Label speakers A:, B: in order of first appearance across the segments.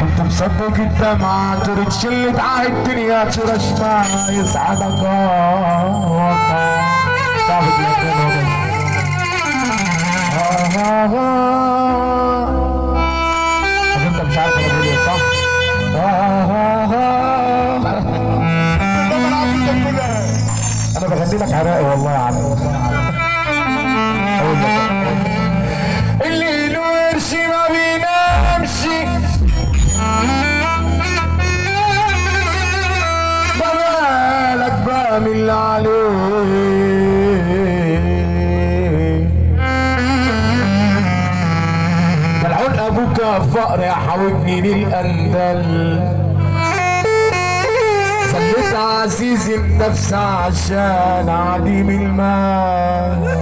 A: كنت مصدق الدمعة ترد شلة عاه الدنيا ترش ما يسعدك صافت يا بس انت مش عارف انا بقول ايه صح؟ انا بغني لك عراقي والله يا عم أقول لك. اللي له قرش ما بينامش بالك بقى من اللي عليه ملعون ابوك يا فقر يا حاوجني للاندل خليت عزيزي النفس عشان عديم المال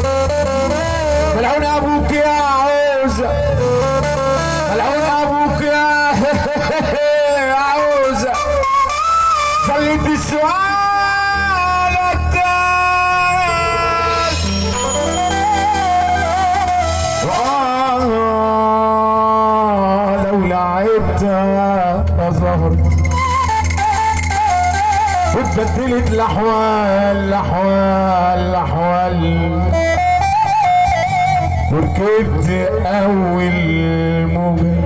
A: ملعون ابوك يا عوزة ملعون ابوك يا يا عوزة خليت السؤال التال آه لو لعبت يا زهر واتبدلت الاحوال الاحوال الاحوال وركبت اول موجة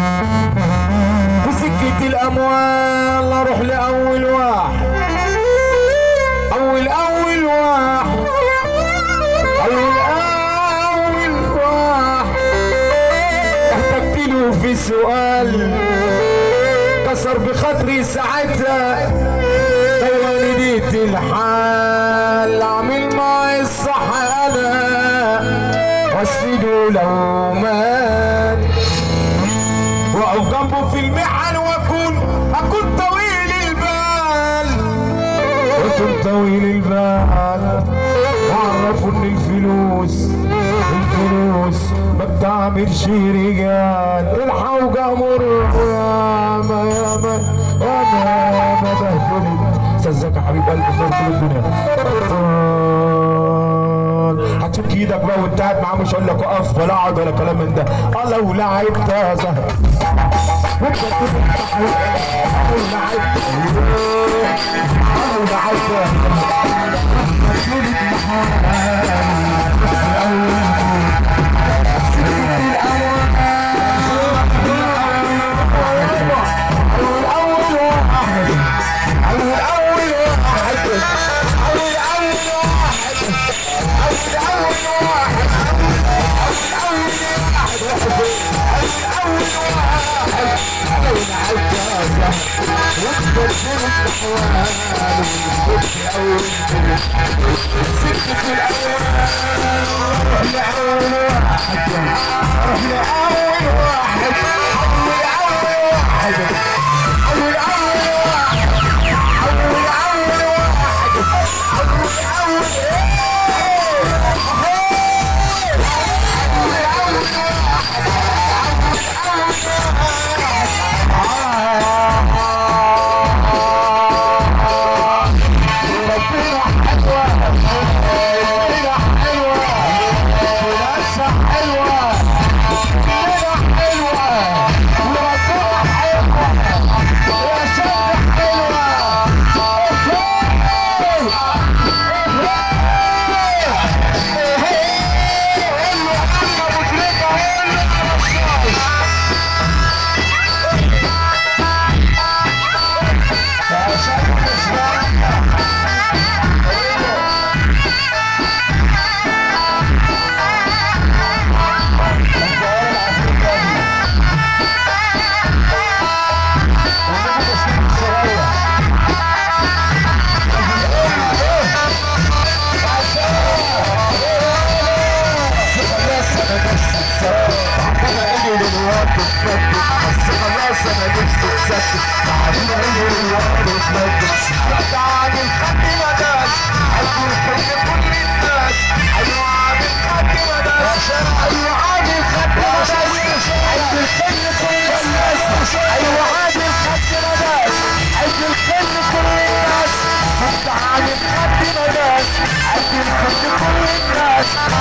A: في سكة الاموال اروح لاول واحد اول اول واحد اول اول واحد احتجت له في سؤال كسر بخاطري ساعتها لو نديت الحال اعمل معي الصح انا واسنده لو مات واقف جنبه في المحن واكون اكون طويل البال واكون طويل البال واعرفوا ان الفلوس الفلوس ما بتعملش رجال الحوجة مر يا ما يا ما يا ما يا ما بهدلت استاذك يا حبيب قلبي في كل الدنيا بطال. هتفك ايدك بقى وانت قاعد معاه مش هقول لك اقف ولا اقعد ولا كلام من ده اه لو لعبت يا زهر وانت بتفتح لو لعبت لو لعبت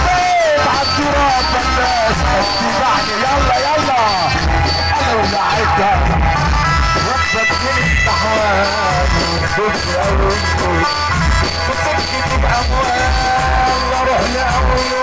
A: يلا يلا انا ولعبت وانت وقفك من التحوال بكره وانت وسكت باموال واروح لاول